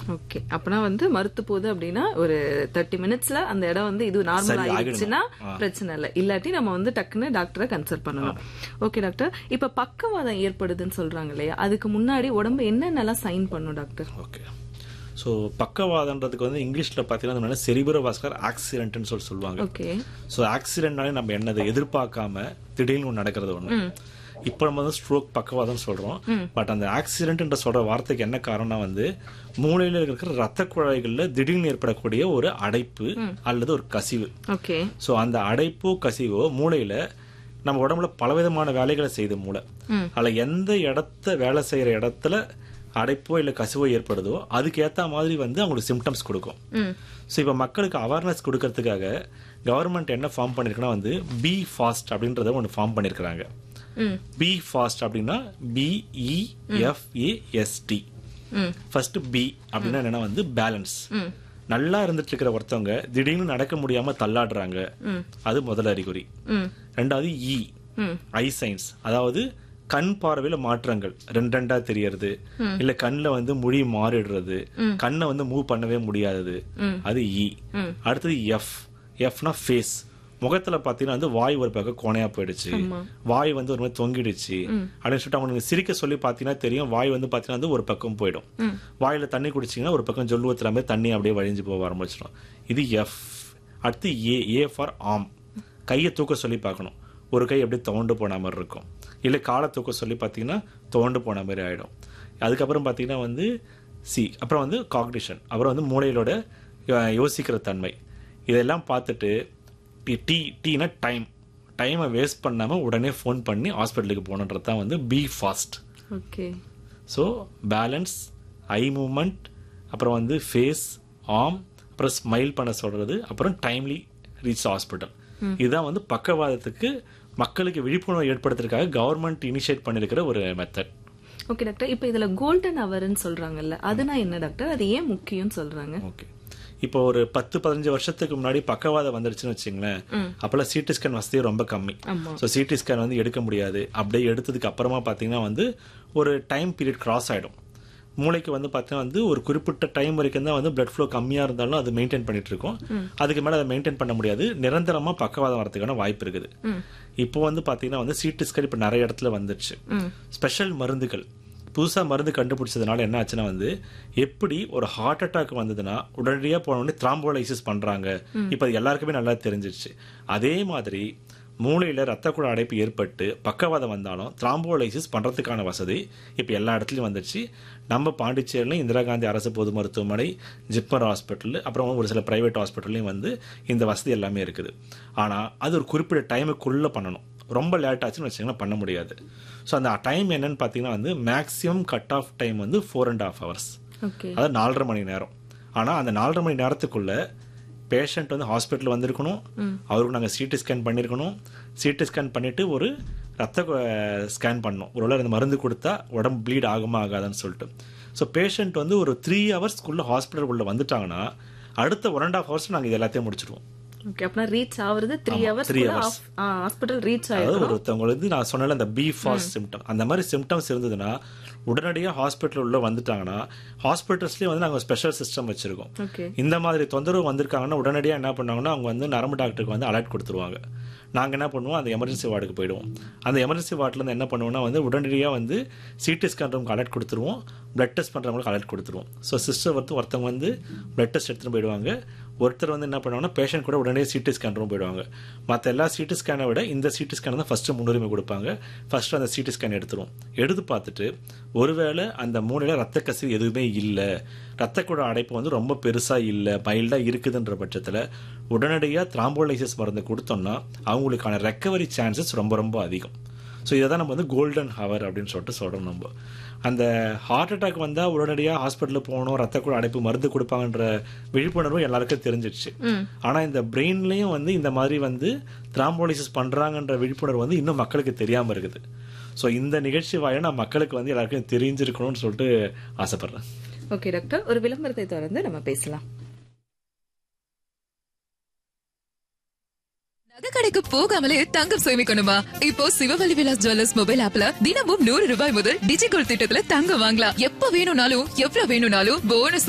Okay அப்பனா வந்து மறுத்து போகுது அப்படின்னா ஒரு தேர்ட்டி மினிட்ஸ்ல அந்த இடம் வந்து இது நார்மல் சரி, ஆயிடுச்சுன்னா ஆகிடணும். ஆ. பிரச்சனை இல்லை இல்லாட்டி நம்ம வந்து டக்குன்னு டாக்டரை கன்சல்ட் பண்ணணும் ஓகே டாக்டர் இப்ப பக்கவாதம் ஏற்படுதுன்னு சொல்றாங்க இல்லையா அதுக்கு முன்னாடி உடம்பு என்னென்னலாம் சைன் பண்ணும் டாக்டர் ஓகே ஸோ பக்கவாதன்றதுக்கு வந்து இங்கிலீஷில் பார்த்தீங்கன்னா செரிபரோ வாஸ்கர் ஆக்சிடென்ட்னு சொல்லி சொல்லுவாங்க ஓகே ஸோ ஆக்சிடென்ட்னாலே நம்ம என்னது எதிர்பார்க்காம திடீர்னு ஒன்று நடக்கிறது ஒன்று இப்போ நம்ம வந்து ஸ்ட்ரோக் பக்கவாதம் சொல்றோம் பட் அந்த ஆக்சிடென்ட்ன்ற சொல்ற வார்த்தைக்கு என்ன காரணம் வந்து மூளையில இருக்கிற ரத்த குழாய்கள்ல திடீர்னு ஏற்படக்கூடிய ஒரு அடைப்பு அல்லது ஒரு கசிவு ஓகே ஸோ அந்த அடைப்போ கசிவோ மூளையில நம்ம உடம்புல பலவிதமான வேலைகளை செய்யுது மூளை அதுல எந்த இடத்த வேலை செய்யற இடத்துல அடைப்போ இல்ல கசிவோ ஏற்படுதோ அதுக்கு ஏத்த மாதிரி வந்து அவங்களுக்கு சிம்டம்ஸ் கொடுக்கும் ம் ஸோ இப்போ மக்களுக்கு அவேர்னஸ் கொடுக்கறதுக்காக கவர்மெண்ட் என்ன ஃபார்ம் பண்ணிருக்குன்னா வந்து பி ஃபாஸ்ட் அப்படின்றத ஒன்று ஃபார்ம் பண்ணிருக்கிறாங்க ம் பி ஃபாஸ்ட் அப்படின்னா பிஇஎஃப்ஏஎஸ்டி ம் ஃபர்ஸ்ட் பி அப்படின்னா என்னன்னா வந்து பேலன்ஸ் நல்லா இருந்துட்டு இருக்கிற ஒருத்தவங்க திடீர்னு நடக்க முடியாம தள்ளாடுறாங்க அது முதல் அறிகுறி ம் ரெண்டாவது இ ம் ஐ சைன்ஸ் அதாவது கண் பார்வையில மாற்றங்கள் ரெண்டு ரெண்டா தெரியறது இல்ல கண்ணுல வந்து மொழி மாறிடுறது கண்ணை வந்து மூவ் பண்ணவே முடியாதது அது இ அடுத்தது எஃப் எஃப்னா ஃபேஸ் முகத்துல பாத்தீங்கன்னா வந்து வாய் ஒரு பக்கம் கோணையா போயிடுச்சு வாய் வந்து ஒரு மாதிரி தொங்கிடுச்சு அப்படின்னு சொல்லிட்டு அவங்க சிரிக்க சொல்லி பாத்தீங்கன்னா தெரியும் வாய் வந்து பாத்தீங்கன்னா வந்து ஒரு பக்கம் போயிடும் வாயில தண்ணி குடிச்சீங்கன்னா ஒரு பக்கம் ஜொல்லு ஊத்துற மாதிரி தண்ணி அப்படியே வழிஞ்சு போக ஆரம்பிச்சிடும் இது எஃப் அடுத்து ஏ ஏ ஃபார் ஆம் கையை தூக்க சொல்லி பார்க்கணும் ஒரு கை அப்படியே துவண்டு போன மாதிரி இருக்கும் இல்லை காலை தூக்க சொல்லி பார்த்தீங்கன்னா துவண்டு போன மாதிரி ஆயிடும் அதுக்கப்புறம் பார்த்தீங்கன்னா வந்து சி அப்புறம் வந்து காக்னிஷன் அப்புறம் வந்து மூளையிலோட யோ- யோசிக்கிற தன்மை இதெல்லாம் பார்த்துட்டு டி டி டீனா டைம் டைமை வேஸ்ட் பண்ணாமல் உடனே ஃபோன் பண்ணி ஹாஸ்பிட்டலுக்கு போகணுன்றது தான் வந்து be fast okay so balance eye movement அப்புறம் வந்து ஃபேஸ் ஆர்ம் அப்புறம் ஸ்மைல் பண்ண சொல்றது அப்புறம் டைம்லி ரீச் ஹாஸ்பிட்டல் இதுதான் வந்து பக்கவாதத்துக்கு மக்களுக்கு விழிப்புணர்வு ஏற்படுத்துறதுக்காக கவர்மெண்ட் இனிஷியேட் பண்ணிருக்கிற ஒரு மெத்தட் ஓகே டாக்டர் இப்ப இதுல கோல்டன் அவர்னு சொல்றாங்கல்ல அதுனா என்ன டாக்டர் அது ஏன் முக்கியம்னு சொல்றாங்க ஓகே இப்போ ஒரு பத்து பதினஞ்சு வருஷத்துக்கு முன்னாடி பக்கவாதம் வந்துருச்சுன்னு வச்சுங்களேன் அப்பெல்லாம் சிடி ஸ்கேன் வசதி ரொம்ப கம்மி ஆமா. ஸோ சிடி ஸ்கேன் வந்து எடுக்க முடியாது அப்படியே எடுத்ததுக்கு அப்புறமா பார்த்தீங்கன்னா வந்து ஒரு டைம் பீரியட் கிராஸ் ஆயிடும் மூளைக்கு வந்து பார்த்தீங்கன்னா வந்து ஒரு குறிப்பிட்ட டைம் வரைக்கும் தான் வந்து பிளட் ஃப்ளோ கம்மியாக இருந்தாலும் அது மெயின்டைன் பண்ணிட்டு இருக்கும் அதுக்கு மேலே அதை மெயின்டைன் பண்ண முடியாது நிரந்தரமாக பக்கவாதம் வரதுக்கான வாய்ப்பு இருக்குது இப்போ வந்து பார்த்தீங்கன்னா வந்து சிடி ஸ்கேன் இப்போ நிறைய இடத்துல வந்துருச்சு ஸ்பெஷல் மருந்துகள் புதுசா மருந்து கண்டுபிடிச்சதுனால என்ன ஆச்சுன்னா வந்து எப்படி ஒரு ஹார்ட் அட்டாக் வந்ததுன்னா உடனடியா போன உடனே த்ராம்போலைசிஸ் பண்றாங்க இப்ப அது எல்லாருக்குமே நல்லா தெரிஞ்சிருச்சு அதே மாதிரி மூளையில ரத்த குழ அடைப்பு ஏற்பட்டு பக்கவாதம் வந்தாலும் த்ராம்போலைசிஸ் பண்றதுக்கான வசதி இப்ப எல்லா இடத்துலயும் வந்துருச்சு நம்ம பாண்டிச்சேரியிலும் இந்திரா காந்தி அரசு பொது மருத்துவமனை ஜிப்மர் ஹாஸ்பிட்டல் அப்புறம் ஒரு சில பிரைவேட் ஹாஸ்பிட்டல்லையும் வந்து இந்த வசதி எல்லாமே இருக்குது ஆனா அது ஒரு குறிப்பிட்ட டைமுக்குள்ள பண்ணணும் ரொம்ப லேட் ஆச்சுன்னு வச்சுக்கோங்களேன் பண்ண முடியாது ஸோ அந்த டைம் என்னன்னு பார்த்தீங்கன்னா வந்து மேக்ஸிமம் கட் ஆஃப் டைம் வந்து four and half hours okay அதாவது நாலரை மணி நேரம் ஆனால் அந்த நாலரை மணி நேரத்துக்குள்ள பேஷண்ட் வந்து ஹாஸ்பிட்டல் வந்திருக்கணும் அவருக்கு நாங்கள் சிடி ஸ்கேன் பண்ணியிருக்கணும் சிடி ஸ்கேன் பண்ணிட்டு ஒரு ரத்த ஸ்கேன் பண்ணணும் ஒருவேளை இந்த மருந்து கொடுத்தா உடம்பு ப்ளீட் ஆகுமா ஆகாதான்னு சொல்லிட்டு ஸோ பேஷண்ட் வந்து ஒரு த்ரீ ஹவர்ஸ்க்குள்ள ஹாஸ்பிட்டல் உள்ள வந்துட்டாங்கன்னா அடுத்த ஒன் அண்ட் ஹாஃப் ஹவர்ஸ் நாங்கள் இது எல்லாத்தையும் முடிச்சிடுவோம் ஓகே அப்பனா ரீச் ஆவறது three hours three hours. Hospital reach அதாவது ஆயிடும் ஒருத்தவங்களுக்கு நான் சொன்னல அந்த பி ஃபாஸ்ட் சிம்டம் அந்த மாதிரி சிம்டம்ஸ் இருந்ததுன்னா உடனடியாக ஹாஸ்பிட்டல் உள்ள வந்துட்டாங்கன்னா ஹாஸ்பிட்டல்ஸ்லேயே வந்து நாங்கள் ஸ்பெஷல் சிஸ்டம் வச்சிருக்கோம் ஓகே இந்த மாதிரி தொந்தரவு வந்திருக்காங்கன்னா உடனடியாக என்ன பண்ணுவாங்கன்னா அவங்க வந்து நரம்பு டாக்டருக்கு வந்து அலர்ட் கொடுத்துருவாங்க நாங்கள் என்ன பண்ணுவோம் அந்த எமர்ஜென்சி வார்டுக்கு போயிடுவோம் அந்த எமர்ஜென்சி வார்டில் என்ன பண்ணுவோம்னா வந்து உடனடியாக வந்து சிடி ஸ்கேன் ரூமுக்கு அலர்ட் கொடுத்துருவோம் பிளட் டெஸ்ட் பண்ணுறவங்களுக்கு அலர்ட் கொடுத்துருவோம் ஸோ சிஸ்டர் வந்து ஒருத்தவங்க வந்து பிளட் டெஸ்ட் எடுத்துகிட்டு போயிடுவாங்க ஒருத்தர் வந்து என்ன பண்ணுவாங்கன்னா பேஷண்ட் கூட உடனே சிடி ஸ்கேன் ரூம் போயிடுவாங்க மற்ற எல்லா சிடி ஸ்கேனை விட இந்த சிடி ஸ்கேன் தான் ஃபர்ஸ்ட் முன்னுரிமை கொடுப்பாங்க ஃபர்ஸ்ட் அந்த சிடி ஸ்கேன் எடுத்துரும் எடுத்து பார்த்துட்டு ஒருவேளை அந்த மூளையில ரத்த கசிவு எதுவுமே இல்லை ரத்த குழ அடைப்பு வந்து ரொம்ப பெருசா இல்லை மைல்டா இருக்குதுன்ற பட்சத்தில் உடனடியாக த்ராம்போலைசிஸ் மருந்து கொடுத்தோம்னா அவங்களுக்கான ரெக்கவரி சான்சஸ் ரொம்ப ரொம்ப அதிகம் ஸோ இதை தான் நம்ம வந்து கோல்டன் ஹவர் அப்படின்னு சொல்லிட்டு சொல்கிறோம் நம்ம அந்த ஹார்ட் அட்டாக் வந்தால் உடனடியாக ஹாஸ்பிட்டலுக்கு போகணும் ரத்த குழ அடைப்பு மருந்து கொடுப்பாங்கன்ற விழிப்புணர்வு எல்லாருக்கும் தெரிஞ்சிடுச்சு ஆனால் இந்த பிரெயின்லேயும் வந்து இந்த மாதிரி வந்து த்ராம்போலிசிஸ் பண்ணுறாங்கன்ற விழிப்புணர்வு வந்து இன்னும் மக்களுக்கு தெரியாமல் இருக்குது ஸோ இந்த நிகழ்ச்சி வாயில நான் மக்களுக்கு வந்து எல்லாருக்கும் தெரிஞ்சிருக்கணும்னு சொல்லிட்டு ஆசைப்படுறேன் ஓகே டாக்டர் ஒரு விளம்பரத்தை தொடர்ந்து நம்ம பேசலாம் நகை கடைக்கு போகாமலே தங்கம் சேமிக்கணுமா இப்போ சிவவழி விலாஸ் ஜுவல்லர்ஸ் மொபைல் ஆப்ல தினமும் நூறு ரூபாய் முதல் டிஜிகோல் திட்டத்துல தங்கம் வாங்கலாம் எப்ப வேணும்னாலும் எவ்வளவு வேணும்னாலும் போனஸ்